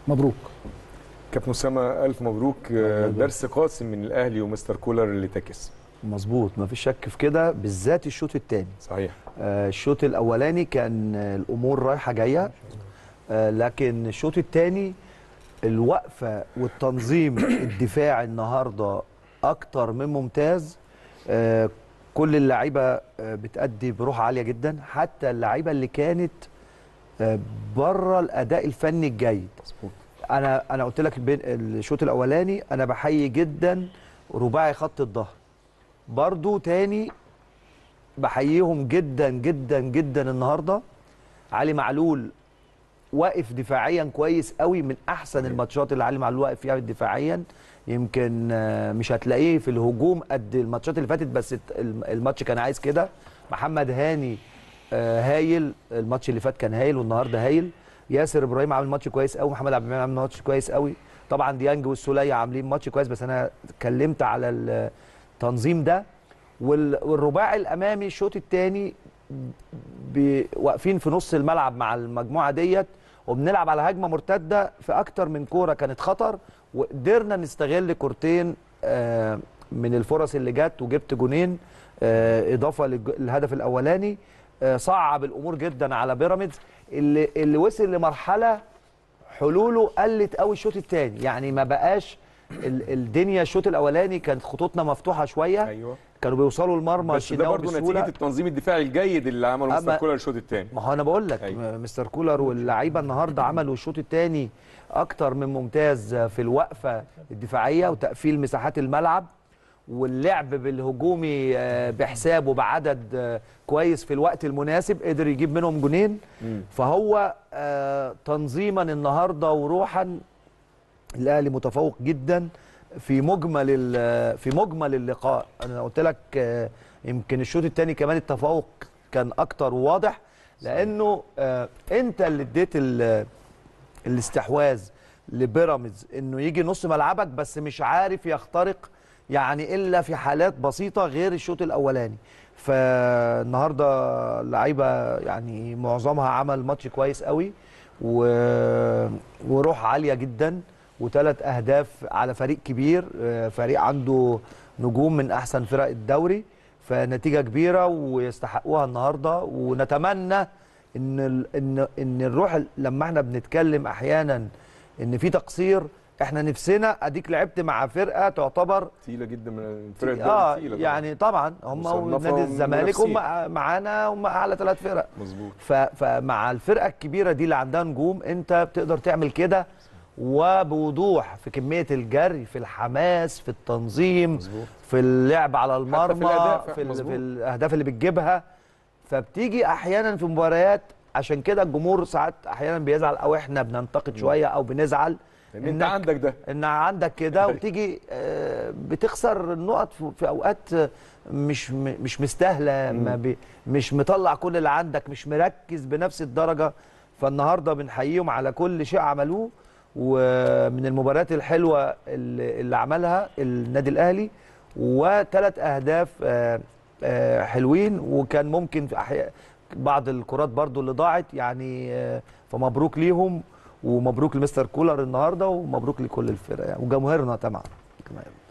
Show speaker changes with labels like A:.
A: مبروك
B: كابتن اسامه الف مبروك آه، درس قاسم من الاهلي ومستر كولر اللي تكس
C: مظبوط مفيش شك في كده بالذات الشوط الثاني
B: صحيح
C: آه، الشوط الاولاني كان آه، الامور رايحه جايه آه، لكن الشوط الثاني الوقفه والتنظيم الدفاعي النهارده اكتر من ممتاز آه، كل اللعيبه آه، بتأدي بروح عاليه جدا حتى اللعيبه اللي كانت آه، بره الاداء الفني الجيد
B: مظبوط
C: انا انا قلت لك بين الشوط الاولاني انا بحيي جدا رباعي خط الظهر برضو تاني بحييهم جدا جدا جدا النهارده علي معلول واقف دفاعيا كويس قوي من احسن الماتشات اللي علي معلول واقف فيها دفاعيا يمكن آه، مش هتلاقيه في الهجوم قد الماتشات اللي فاتت بس الت- الم- الماتش كان عايز كده محمد هاني آه، هايل الماتش اللي فات كان هايل والنهارده هايل ياسر ابراهيم عامل ماتش كويس قوي محمد عبد المنعم عامل ماتش كويس قوي طبعا ديانج والسوليه عاملين ماتش كويس بس انا اتكلمت على التنظيم ده وال- والرباعي الامامي الشوط الثاني واقفين في نص الملعب مع المجموعه ديت وبنلعب على هجمه مرتده في اكتر من كوره كانت خطر وقدرنا نستغل كورتين آه، من الفرص اللي جت وجبت جونين آه، اضافه للج- للهدف الاولاني آه، صعب الامور جدا على بيراميدز اللي اللي وصل لمرحله حلوله قلت قوي الشوط الثاني يعني ما بقاش ال- الدنيا الشوط الاولاني كانت خطوطنا مفتوحه شويه
B: ايوه
C: كانوا بيوصلوا المرمى
B: بس ده
C: الشناوي
B: برضه نتيجه
C: بسهوله
B: التنظيم الدفاعي الجيد اللي عمله مستر
C: أما-
B: كولر الشوط الثاني
C: ما هو انا بقول لك
B: أيوة.
C: م- مستر كولر واللعيبه النهارده عملوا الشوط الثاني اكتر من ممتاز في الوقفه الدفاعيه وتقفيل مساحات الملعب واللعب بالهجومي آه، بحساب وبعدد آه، كويس في الوقت المناسب قدر يجيب منهم جونين فهو آه، تنظيما النهارده وروحا الاهلي متفوق جدا في مجمل ال- في مجمل اللقاء انا قلت لك آه، يمكن الشوط الثاني كمان التفوق كان اكتر وواضح لانه آه، انت اللي اديت ال- الاستحواذ لبيراميدز انه يجي نص ملعبك بس مش عارف يخترق يعني الا في حالات بسيطه غير الشوط الاولاني فالنهارده اللعيبه يعني معظمها عمل ماتش كويس قوي و... وروح عاليه جدا وثلاث اهداف على فريق كبير آه، فريق عنده نجوم من احسن فرق الدوري فنتيجه كبيره ويستحقوها النهارده ونتمنى ان ال... ان ان الروح لما احنا بنتكلم احيانا ان في تقصير احنا نفسنا اديك لعبت مع فرقه تعتبر
B: تقيله جدا من الفرق الدوري
C: اه
B: تقيلة طبعاً.
C: يعني طبعا هم
B: مصنفة
C: ونادي الزمالك هم
B: ومنافسين.
C: معانا هم اعلى ثلاث فرق
B: مظبوط
C: ف- فمع الفرقه الكبيره دي اللي عندها نجوم انت بتقدر تعمل كده وبوضوح في كميه الجري في الحماس في التنظيم
B: مظبوط
C: في اللعب على المرمى
B: الأداء،
C: في, ال-
B: مظبوط.
C: في الاهداف اللي بتجيبها فبتيجي احيانا في مباريات عشان كده الجمهور ساعات احيانا بيزعل او احنا بننتقد شويه او بنزعل
B: لان انت
C: إنك-
B: عندك ده
C: ان عندك كده وتيجي آه، بتخسر النقط في- في اوقات آه، مش م- مش مستاهله ما بي مش مطلع كل اللي عندك مش مركز بنفس الدرجه فالنهارده بنحييهم على كل شيء عملوه ومن المباريات الحلوه اللي اللي عملها النادي الاهلي وثلاث اهداف آه، آه، حلوين وكان ممكن في أحياء بعض الكرات برضو اللي ضاعت يعني آه، فمبروك ليهم ومبروك لمستر كولر النهارده ومبروك لكل الفرق يعني وجماهيرنا طبعا كمان